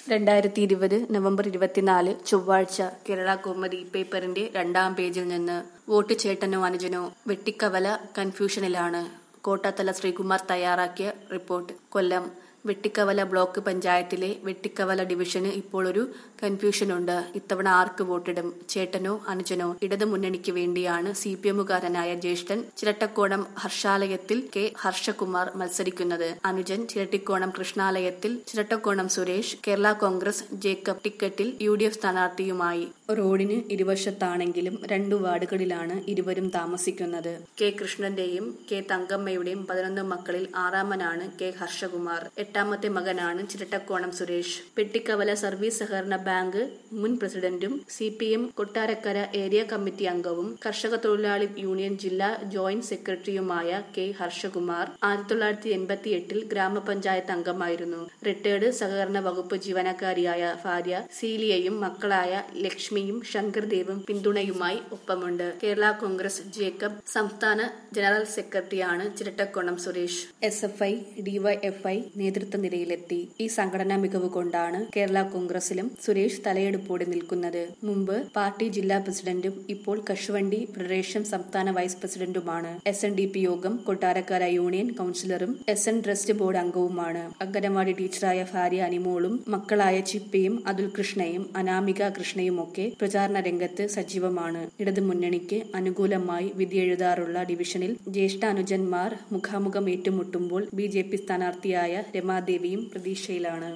രണ്ടായിരത്തി ഇരുപത് നവംബർ ഇരുപത്തിനാല് ചൊവ്വാഴ്ച കേരള കോമഡി പേപ്പറിന്റെ രണ്ടാം പേജിൽ നിന്ന് വോട്ട് ചേട്ടനോ അനുജനോ വെട്ടിക്കവല കൺഫ്യൂഷനിലാണ് കോട്ടാത്തല ശ്രീകുമാർ തയ്യാറാക്കിയ റിപ്പോർട്ട് കൊല്ലം വെട്ടിക്കവല ബ്ലോക്ക് പഞ്ചായത്തിലെ വെട്ടിക്കവല ഡിവിഷന് ഇപ്പോൾ ഒരു കൺഫ്യൂഷനുണ്ട് ഇത്തവണ ആർക്ക് വോട്ടിടും ചേട്ടനോ അനുജനോ ഇടതു മുന്നണിക്ക് വേണ്ടിയാണ് സി പി എമ്മുകാരനായ ജ്യേഷ്ഠൻ ചിരട്ടക്കോണം ഹർഷാലയത്തിൽ കെ ഹർഷകുമാർ മത്സരിക്കുന്നത് അനുജൻ ചിരട്ടിക്കോണം കൃഷ്ണാലയത്തിൽ ചിരട്ടക്കോണം സുരേഷ് കേരള കോൺഗ്രസ് ജേക്കബ് ടിക്കറ്റിൽ യു ഡി എഫ് സ്ഥാനാർത്ഥിയുമായി റോഡിന് ഇരുവശത്താണെങ്കിലും രണ്ടു വാർഡുകളിലാണ് ഇരുവരും താമസിക്കുന്നത് കെ കൃഷ്ണന്റെയും കെ തങ്കമ്മയുടെയും പതിനൊന്ന് മക്കളിൽ ആറാമനാണ് കെ ഹർഷകുമാർ എട്ടാമത്തെ മകനാണ് ചിരട്ടക്കോണം സുരേഷ് പെട്ടിക്കവല സർവീസ് സഹകരണ ബാങ്ക് മുൻ പ്രസിഡന്റും C P M Kottarakkara area committee അംഗവും കർഷക തൊഴിലാളി യൂണിയൻ ജില്ലാ ജോയിന്റ് സെക്രട്ടറിയുമായ കെ ഹർഷകുമാർ ആയിരത്തി തൊള്ളായിരത്തി എൺപത്തി എട്ടിൽ ഗ്രാമപഞ്ചായത്ത് അംഗമായിരുന്നു റിട്ടയർഡ് സഹകരണ വകുപ്പ് ജീവനക്കാരിയായ ഭാര്യ സീലിയയും മക്കളായ ലക്ഷ്മിയും ശങ്കർദേവും പിന്തുണയുമായി ഒപ്പമുണ്ട് കേരള കോൺഗ്രസ് ജേക്കബ് സംസ്ഥാന ജനറൽ സെക്രട്ടറിയാണ് Chirattakkonam Suresh S F I DYFI നേതൃത്വ നിരയിലെത്തി ഈ സംഘടനാ മികവ് കൊണ്ടാണ് കേരള കോൺഗ്രസിലും സുരേഷ് തലയെടുപ്പോടെ നിൽക്കുന്നത് മുമ്പ് പാർട്ടി ജില്ലാ പ്രസിഡന്റും ഇപ്പോൾ കശുവണ്ടി ഫെഡറേഷൻ സംസ്ഥാന വൈസ് പ്രസിഡന്റുമാണ് എസ് എൻ ഡി പി യോഗം കൊട്ടാരക്കര യൂണിയൻ കൌൺസിലറും എസ് എൻ ട്രസ്റ്റ് ബോർഡ് അംഗവുമാണ് അംഗനവാടി ടീച്ചറായ ഭാര്യ അനിമോളും മക്കളായ ചിപ്പയും അതുൽ കൃഷ്ണയും അനാമിക കൃഷ്ണയുമൊക്കെ പ്രചാരണ രംഗത്ത് സജീവമാണ് ഇടതു മുന്നണിക്ക് അനുകൂലമായി വിധിയെഴുതാറുള്ള ഡിവിഷനിൽ ജ്യേഷ്ഠാനുജന്മാർ മുഖാമുഖം ഏറ്റുമുട്ടുമ്പോൾ ബി ജെ പി സ്ഥാനാർത്ഥിയായ രമാദേവിയും പ്രതീക്ഷയിലാണ്